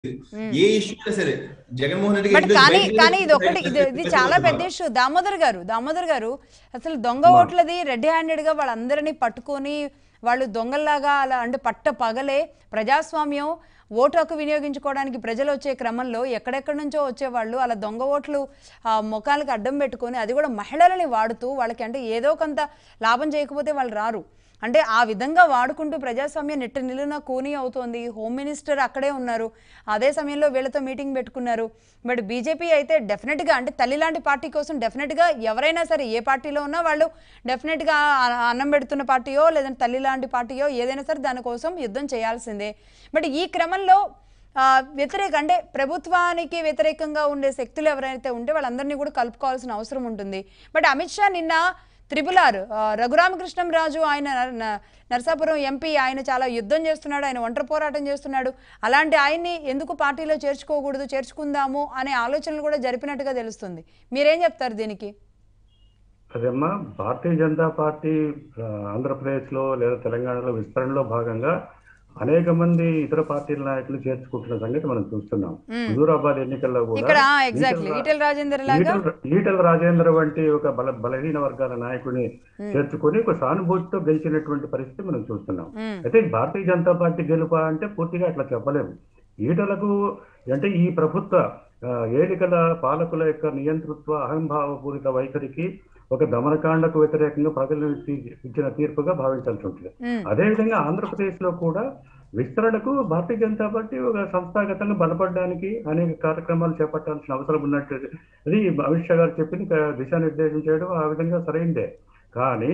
ఏ issue అయినా సరే Jaganmohan Reddy but గారు కానీ బయటికి కానీ ఇది ఒకటి బయటికి ఇది ఇది చాలా పెద్ద ఇష్యూ దామోదర్ గారు దామోదర్ గారు అసలు దొంగ ఓట్లది రెడ్ హ్యాండెడ్ గా వాళ్ళందరినీ పట్టుకొని వాళ్ళు దొంగల్లాగా అలా అంటే పట్ట పగలే ప్రజాస్వామ్యం ఓటు హక్కు వినియోగించుకోవడానికి ప్రజలు వచ్చే క్రమంలో ఎక్కడెక్కడి నుంచో వచ్చేవాళ్ళు అలా దొంగ ఓట్లు ఆ, ముఖాలకు అడ్డం పెట్టుకొని అది కూడా మహిళలని వాడుతూ వాళ్ళకి అంటే ఏదో కొంత లాభం చేయకపోతే వాళ్ళు రారు అంటే ఆ విధంగా వాడుకుంటూ ప్రజాస్వామ్యం నెట్ట నిలున కూని అవుతోంది హోమ్ మినిస్టర్ అక్కడే ఉన్నారు అదే సమయంలో వీళ్ళతో మీటింగ్ పెట్టుకున్నారు బట్ బీజేపీ అయితే డెఫినెట్గా అంటే తల్లి లాంటి పార్టీ కోసం డెఫినెట్గా ఎవరైనా సరే ఏ పార్టీలో ఉన్నా వాళ్ళు డెఫినెట్గా ఆ- అన్నం పెడుతున్న పార్టీయో లేదంటే తల్లి లాంటి పార్టీయో ఏదైనా సరే దానికోసం యుద్ధం చేయాల్సిందే బట్ ఈ క్రమంలో ఆ, వ్యతిరేక అంటే ప్రభుత్వానికి వ్యతిరేకంగా ఉండే శక్తులు ఎవరైతే ఉంటే వాళ్ళందరినీ కూడా కలుపుకోవాల్సిన అవసరం ఉంటుంది బట్ అమిత్ షా నిన్న త్రిపుల్ ఆర్ ఆ, రఘురామకృష్ణంరాజు ఆయన నర- న- నరసాపురం ఎంపీ ఆయన చాలా యుద్ధం చేస్తున్నాడు ఆయన ఒంటరి పోరాటం చేస్తున్నాడు అలాంటి ఆయన్ని ఎందుకు పార్టీలో చేర్చుకోకూడదు చేర్చుకుందాము అనే ఆలోచనలు కూడా జరిపినట్టుగా తెలుస్తుంది మీరేం చెప్తారు దీనికి అదేమ్మా భారతీయ జనతా పార్టీ ఆ, ఆంధ్రప్రదేశ్లో లేదా తెలంగాణలో విస్తరణలో భాగంగా అనేక మంది ఇతర పార్టీల నాయకులు చేర్చుకుంటున్న సంగతి మనం చూస్తున్నాం హుజూరాబాద్ ఎన్నికల్లో కూడా ఇక్కడ ఎగ్జాక్ట్లీ ఈటెల- ఈటెల రాజేందర్ లాగా ఈటెల ఈటెల రాజేంద్ర వంటి ఒక బల బలహీన వర్గాల నాయకుడిని చేర్చుకొని ఒక సానుభూతితో గెలిచినటువంటి పరిస్థితి మనం చూస్తున్నాం మ్మ్. అయితే భారతీయ జనతా పార్టీ గెలుపా అంటే పూర్తిగా అట్లా చెప్పలేము ఈటలకు అంటే ఈ ప్రభుత్వ ఆ, ఏలికల పాలకుల యొక్క నియంతృత్వ అహంభావపూరిత వైఖరికి ఒక దమనకాండకు వ్యతిరేకంగా ప్రజలు తీ- ఇచ్చిన తీర్పుగా భావించాల్సి ఉంటుంది మ్మ్. అదేవిధంగా ఆంధ్రప్రదేశ్ లో కూడా విస్తరణకు భారతీయ జనతా పార్టీ ఒక సంస్థాగతంగా బలపడడానికి అనేక కార్యక్రమాలు చేపట్టాల్సిన అవసరం ఉన్నట్టు అది అమిత్ షా గారు చెప్పింది క- దిశానిర్దేశం చేయడం ఆ విధంగా సరైందే కానీ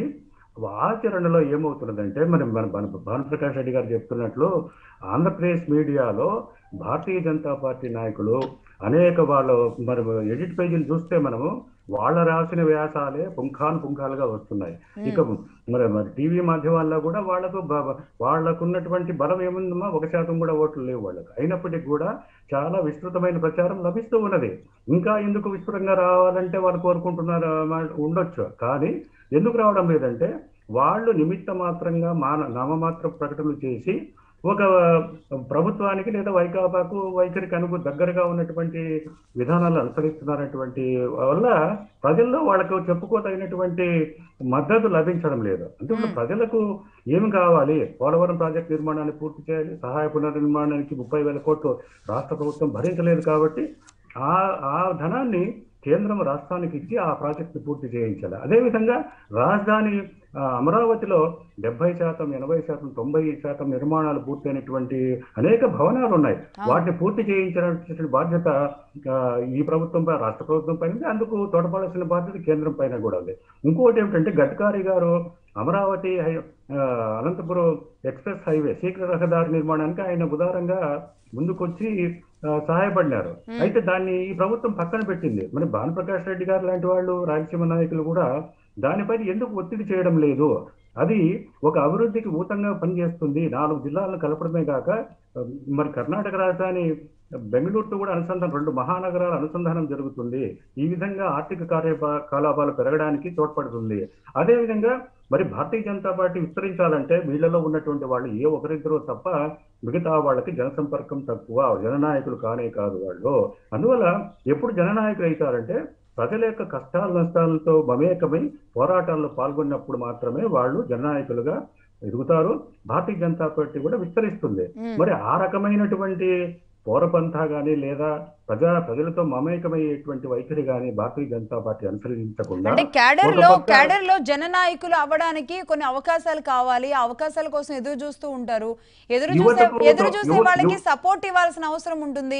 ఆచరణలో ఏమవుతున్నదంటే మరి మన మన భానుప్రకాష్ రెడ్డి గారు చెప్తున్నట్లు ఆంధ్రప్రదేశ్ మీడియాలో భారతీయ జనతా పార్టీ నాయకులు అనేక వాళ్ళ మరి ఎడిట్ పేజీలు చూస్తే మనము వాళ్ళ రాసిన వ్యాసాలే పుంఖాను పుంఖాలుగా వస్తున్నాయి ఇక మరి మరి టీవీ మాధ్యమాల్లో కూడా వాళ్ళకు బ- బ- వాళ్ళకున్నటువంటి బలం ఏముందమ్మా ఒక శాతం కూడా ఓట్లు లేవు వాళ్ళకు అయినప్పటికీ కూడా చాలా విస్తృతమైన ప్రచారం లభిస్తూ ఉన్నది ఇంకా ఎందుకు విస్తృతంగా రావాలంటే వాళ్ళు కోరుకుంటున్నారు ఆ, ఉండొచ్చు కానీ ఎందుకు రావడం లేదంటే వాళ్ళు నిమిత్త మాత్రంగా మాన నామమాత్ర ప్రకటనలు చేసి ఒక ప్రభుత్వానికి లేదా వైకాపాకు వైఖరికి అనుకు దగ్గరగా ఉన్నటువంటి విధానాలు అనుసరిస్తున్నటువంటి వల్ల ప్రజల్లో వాళ్ళకు చెప్పుకోదగినటువంటి మద్దతు లభించడం లేదు అంటే ఇప్పుడు ప్రజలకు ఏమి కావాలి పోలవరం ప్రాజెక్ట్ నిర్మాణాన్ని పూర్తి చేయాలి సహాయ పునర్నిర్మాణానికి ముప్పై వేల కోట్లు రాష్ట్ర ప్రభుత్వం భరించలేదు కాబట్టి ఆ ఆ ధనాన్ని కేంద్రం రాష్ట్రానికి ఇచ్చి ఆ ప్రాజెక్టు పూర్తి చేయించాలి అదేవిధంగా రాజధాని ఆ, అమరావతిలో డెబ్బై శాతం ఎనభై శాతం తొంభై శాతం నిర్మాణాలు పూర్తయినటువంటి అనేక భవనాలు ఉన్నాయి వాటిని పూర్తి చేయించాల్సిన బాధ్యత ఆ, ఈ ప్రభుత్వంపై రాష్ట్ర ప్రభుత్వం పైన ఉంది. అందుకు తోడ్పడాల్సిన బాధ్యత కేంద్రం పైన కూడా ఉంది ఇంకోటి ఏమిటంటే గడ్కరీ గారు అమరావతి హై- ఆ, అనంతపురం ఎక్స్ప్రెస్ హైవే శీఘ్ర రహదారి నిర్మాణానికి ఆయన ఉదారంగా ముందుకొచ్చి ఆ, సహాయపడినారు అయితే దాన్ని ఈ ప్రభుత్వం పక్కన పెట్టింది మరి భానుప్రకాష్ రెడ్డి గారు లాంటి వాళ్ళు రాయలసీమ నాయకులు కూడా దానిపైన ఎందుకు ఒత్తిడి చేయడం లేదు అది ఒక అభివృద్ధికి ఊతంగా పనిచేస్తుంది నాలుగు జిల్లాలను కలపడమే కాక ఆ, మరి కర్ణాటక రాజధాని బెంగళూరుతో కూడా అనుసంధానం రెండు మహానగరాల అనుసంధానం జరుగుతుంది ఈ విధంగా ఆర్థిక కార్యకలాపాలు పెరగడానికి తోడ్పడుతుంది అదేవిధంగా మరి భారతీయ జనతా పార్టీ విస్తరించాలంటే వీళ్ళలో ఉన్నటువంటి వాళ్ళు ఏ ఒకరిద్దరూ తప్ప మిగతా వాళ్ళకి జనసంపర్కం తక్కువ జననాయకులు కానే కాదు వాళ్ళు అందువల్ల ఎప్పుడు జననాయకులు అవుతారంటే ప్రజల యొక్క కష్టాల నష్టాలతో మమేకమై పోరాటాల్లో పాల్గొన్నప్పుడు మాత్రమే వాళ్ళు జననాయకులుగా ఎదుగుతారు భారతీయ జనతా పార్టీ కూడా విస్తరిస్తుంది మ్మ్. మరి ఆ రకమైనటువంటి పోరపంథా గాని లేదా ప్రజా ప్రజలతో మమేకమయ్యేటువంటి వైఖరి గాని భారతీయ జనతా పార్టీ అనుసరించకుండా అంటే క్యాడర్ ఒక లో పక్క- క్యాడర్ లో జననాయకులు అవ్వడానికి కొన్ని అవకాశాలు కావాలి ఆ అవకాశాల కోసం ఎదురు చూస్తూ ఉంటారు ఎదురు చూసే యువతకు ఎదురు చూసే యువ- వాళ్ళకి యువ- సపోర్ట్ ఇవ్వాల్సిన అవసరం ఉంటుంది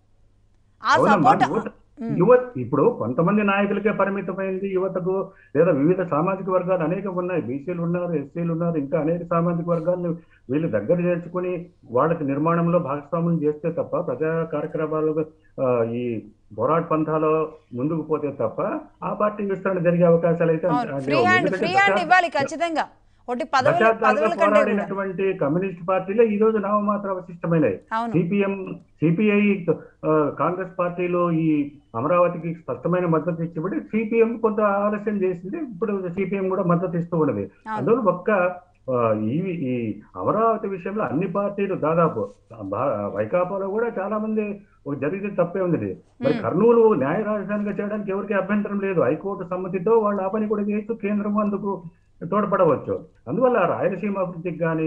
ఆ అవునమ్మా, సపోర్ట్ యువత యువత ఇప్పుడు కొంతమంది నాయకులకే పరిమితమైంది యువతకు లేదా వివిధ సామాజిక వర్గాలు అనేకం ఉన్నాయి బీసీలు ఉన్నారు ఎస్సీలు ఉన్నారు ఇంకా అనేక సామాజిక వర్గాలను వీళ్ళు దగ్గర చేర్చుకుని వాళ్ళకి నిర్మాణంలో భాగస్వామ్యం చేస్తే తప్ప ప్రజా కార్యక్రమాలు ఆ, ఈ పోరాట పంథాలో ముందుకు పోతే తప్ప ఆ పార్టీ విస్తరణ జరిగే అవకాశాలు అయితే అవును లేవు. ఫ్రీ హ్యాండ్ ఎందుకంటే ఫ్రీ హ్యాండ్ దశా- ఇవ్వాలి ఖచ్చితంగా ఒకటి పదవులు దశాబ్దాలుగా పదవుల కంటే కూడా పోరాడినటువంటి కమ్యూనిస్ట్ పార్టీలే ఈ రోజు నామమాత్ర అవశిష్టమైనవి అవును సిపిఎం సిపిఐ కాంగ్రెస్ పార్టీలో ఈ అమరావతికి స్పష్టమైన మద్దతు ఇచ్చిబడి సిపిఎం కొంత ఆలస్యం చేసింది ఇప్పుడు సిపిఎం కూడా మద్దతు ఇస్తూ ఉన్నది అవును. అందులో ఒక్క ఆ, ఈ ఈ అమరావతి విషయంలో అన్ని పార్టీలు దాదాపు భా- వైకాపాలో కూడా చాలా మంది ఒక జరిగితే తప్పే ఉంది మరి కర్నూలు న్యాయ రాజధానిగా చేయడానికి ఎవరికి అభ్యంతరం లేదు హైకోర్టు సమ్మతితో వాళ్ళు ఆ పని కూడా చేయొచ్చు కేంద్రం అందుకు తోడ్పడవచ్చు అందువల్ల రాయలసీమ అభివృద్ధికి కానీ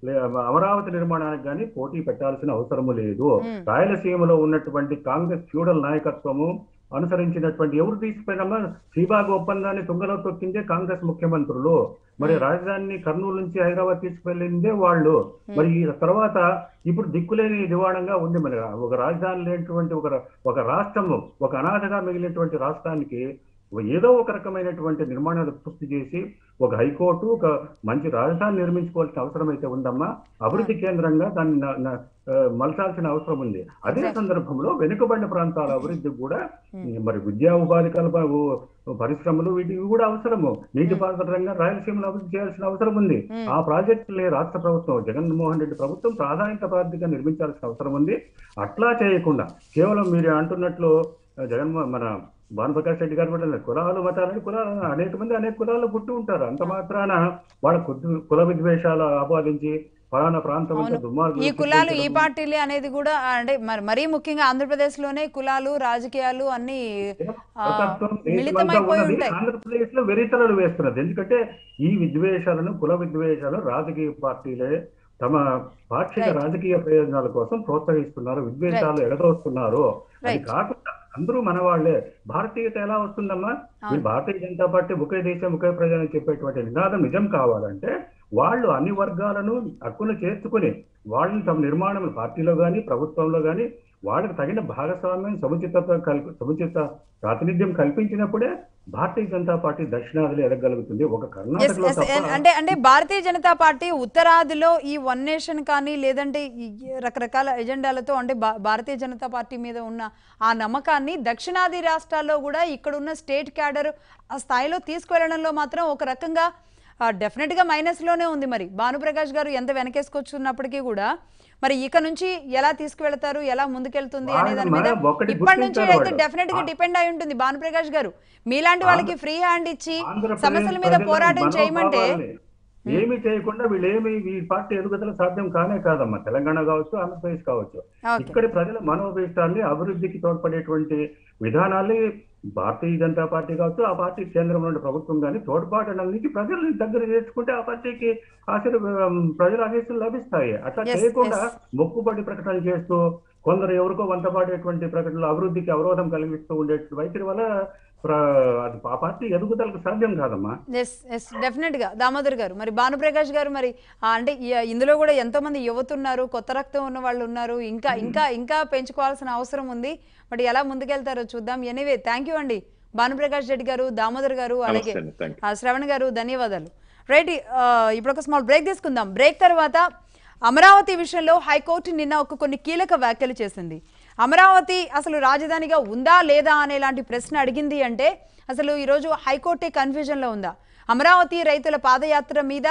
అమరావతి నిర్మాణానికి కానీ పోటీ పెట్టాల్సిన అవసరము లేదు మ్మ్. రాయలసీమలో ఉన్నటువంటి కాంగ్రెస్ ఫ్యూడల్ నాయకత్వము అనుసరించినటువంటి ఎవరు తీసిపోయినమ్మా శ్రీబాగ్ ఒప్పందాన్ని తుంగలో తొక్కిందే కాంగ్రెస్ ముఖ్యమంత్రులు మరి రాజధానిని కర్నూలు నుంచి హైదరాబాద్ తీసుకువెళ్ళిందే వాళ్ళు మరి ఈ తర్వాత ఇప్పుడు దిక్కులేని దివాణంగా ఉంది మరి ఒక రాజధాని లేనటువంటి ఒక ఒక రాష్ట్రము ఒక అనాథగా మిగిలినటువంటి రాష్ట్రానికి ఏదో ఒక రకమైనటువంటి నిర్మాణాలు పూర్తి చేసి ఒక హైకోర్టు ఒక మంచి రాజధాని నిర్మించుకోవాల్సిన అవసరం అయితే ఉందమ్మా అభివృద్ధి కేంద్రంగా దాన్ని న- న- ఆ, మలచాల్సిన అవసరం ఉంది అదే Exactly. సందర్భంలో వెనుకబడిన ప్రాంతాల అభివృద్ధి కూడా మరి విద్యా ఉపాధి కల్ప ఉ- పరిశ్రమలు వీటికి కూడా అవసరము నీటిపారుదల రంగం రాయలసీమలో అభివృద్ధి చేయాల్సిన అవసరం ఉంది Hmm. ఆ ప్రాజెక్టులే రాష్ట్ర ప్రభుత్వం జగన్మోహన్ రెడ్డి ప్రభుత్వం ప్రాధాన్యత ప్రాతిగా నిర్మించాల్సిన అవసరం ఉంది అట్లా చేయకుండా కేవలం మీరు అంటున్నట్లు ఆ, జగన్మో మన భానుప్రకాష్ రెడ్డి గారు కూడా అన్నారు, కులాలు మతాలని కులాలు అనేక మంది అనేక కులాల్లో పుట్టి ఉంటారు అంత మాత్రాన వాళ్ళ కుల- కుల విద్వేషాలు ఆపాదించి ఫలానా ప్రాంతం అంతా అవును. దుర్మార్గులు ఈ కులాలు ఈ చిత్రించడం. పార్టీలే అనేది కూడా అంటే మరి మరీ ముఖ్యంగా ఆంధ్రప్రదేశ్ లోనే కులాలు రాజకీయాలు అన్ని ఆ, మతత్వం మిళితమైపోయి ఉన్నది ఉంటాయి ఆంధ్రప్రదేశ్ లో వెరితలలు వేస్తున్నది ఎందుకంటే ఈ విద్వేషాలను కుల విద్వేషాలు రాజకీయ పార్టీలే తమ పాక్షిక Right. రాజకీయ ప్రయోజనాల కోసం ప్రోత్సహిస్తున్నారు విద్వేషాలు ఎగదోస్తున్నారు అది Right. కాకుండా అందరూ మన వాళ్ళే భారతీయత ఎలా వస్తుందమ్మా అవును. ఈ భారతీయ జనతా పార్టీ ఒకే దేశం ఒకే ప్రజలు అని చెప్పేటువంటి నినాదం నిజం కావాలంటే వాళ్ళు అన్ని వర్గాలను హక్కును చేర్చుకుని వాళ్ళని తమ నిర్మాణం పార్టీలో కానీ ప్రభుత్వంలో కానీ వాళ్ళకి తగిన భాగస్వామ్యం సముచితత కల్ప సముచిత ప్రాతినిధ్యం కల్పించినప్పుడే భారతీయ జనతా పార్టీ దక్షిణాదిలో ఎదగలుగుతుంది ఒక Yes, కర్ణాటకలో yes, తప్ప అంటే అంటే భారతీయ జనతా పార్టీ ఉత్తరాదిలో ఈ వన్ నేషన్ కానీ లేదంటే ఈ రకరకాల ఎజెండాలతో అంటే భా- భారతీయ జనతా పార్టీ మీద ఉన్న ఆ నమ్మకాన్ని దక్షిణాది రాష్ట్రాల్లో కూడా ఇక్కడ ఉన్న స్టేట్ క్యాడర్ ఆ స్థాయిలో తీసుకువెళ్ళడంలో మాత్రం ఒక రకంగా ఆ, definite గా మైనస్ లోనే ఉంది మరి భానుప్రకాష్ గారు ఎంత వెనకేసుకొచ్చున్నప్పటికీ కూడా మరి ఇక నుంచి ఎలా తీసుకువెళ్తారు ఎలా ముందుకెళ్తుంది అనే దాని మీద వాళ్ళు ఒకటి ఇప్పటి నుంచి గుర్తించారు అయితే వాళ్ళు. డెఫినెట్ గా డిపెండ్ అయి ఉంటుంది భానుప్రకాష్ గారు మీలాంటి వాళ్ళకి ఫ్రీ హ్యాండ్ ఇచ్చి ఆంధ్రప్రదేశ్ సమస్యల మీద ప్రజల పోరాటం చేయమంటే మనోభావాల్ని ఏమీ చేయకుండా వీళ్ళు ఏమి ఈ పార్టీ ఎదుగుదల సాధ్యం కానే కాదమ్మా తెలంగాణ కావచ్చు ఆంధ్రప్రదేశ్ కావచ్చు ఓకే ఇక్కడి ప్రజల మనోభీష్టాన్ని అభివృద్ధికి తోడ్పడేటువంటి విధానాల్ని భారతీయ జనతా పార్టీ కావచ్చు ఆ పార్టీ కేంద్రంలో ఉండే ప్రభుత్వం కానీ తోడ్పాటునందుకు ప్రజల్ని దగ్గర చేర్చుకుంటే ఆ పార్టీకి ఆశీర్ ప్రజల ఆశీస్సులు లభిస్తాయి అట్లా Yes, చేయకుండా yes. మొక్కుబడి ప్రకటనలు చేస్తూ కొందరు ఎవరికో వంతపాడేటువంటి ప్రకటనలు అభివృద్ధికి అవరోధం కలిగిస్తూ ఉండే వైఖరి వల్ల ప్ర- అది ఆ పార్టీ ఎదుగుదలకు సాధ్యం కాదమ్మా ఎస్ ఎస్ డెఫినెట్ గా దామోదర్ గారు మరి భానుప్రకాష్ గారు మరి ఆ, అంటే ఈ- ఇందులో కూడా ఎంతో మంది యువత ఉన్నారు కొత్త రక్తం ఉన్న వాళ్ళు ఉన్నారు ఇంకా ఇంకా ఇంకా పెంచుకోవాల్సిన అవసరం ఉంది మరి ఎలా ముందుకెళ్తారో చూద్దాం ఎనీవే థ్యాంక్ యూ అండి భానుప్రకాష్ రెడ్డి గారు దామోదర్ గారు అలాగే నమస్తే అండి థ్యాంక్ ఆ, శ్రవణ్ గారు ధన్యవాదాలు రైట్ ఆ, ఇప్పుడు ఒక స్మాల్ బ్రేక్ తీసుకుందాం బ్రేక్ తర్వాత అమరావతి విషయంలో హైకోర్టు నిన్న ఒక కొన్ని కీలక వ్యాఖ్యలు చేసింది అమరావతి అసలు రాజధానిగా ఉందా లేదా అనేలాంటి ప్రశ్న అడిగింది అంటే అసలు ఈరోజు హైకోర్టే కన్ఫ్యూజన్లో ఉందా అమరావతి రైతుల పాదయాత్ర మీద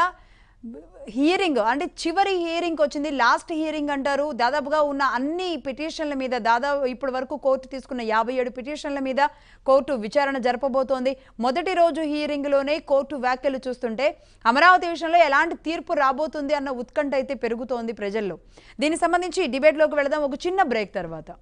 హియరింగ్ అంటే చివరి హియరింగ్ వచ్చింది లాస్ట్ హియరింగ్ అంటారు దాదాపుగా ఉన్న అన్ని పిటిషన్ల మీద దాదాపు ఇప్పటి వరకు కోర్టు తీసుకున్న యాభై ఏడు పిటిషన్ల మీద కోర్టు విచారణ జరపబోతోంది మొదటి రోజు హియరింగ్లోనే కోర్టు వ్యాఖ్యలు చూస్తుంటే అమరావతి విషయంలో ఎలాంటి తీర్పు రాబోతుంది అన్న ఉత్కంఠ అయితే పెరుగుతోంది ప్రజల్లో దీనికి సంబంధించి డిబేట్లోకి వెళదాం ఒక చిన్న బ్రేక్ తర్వాత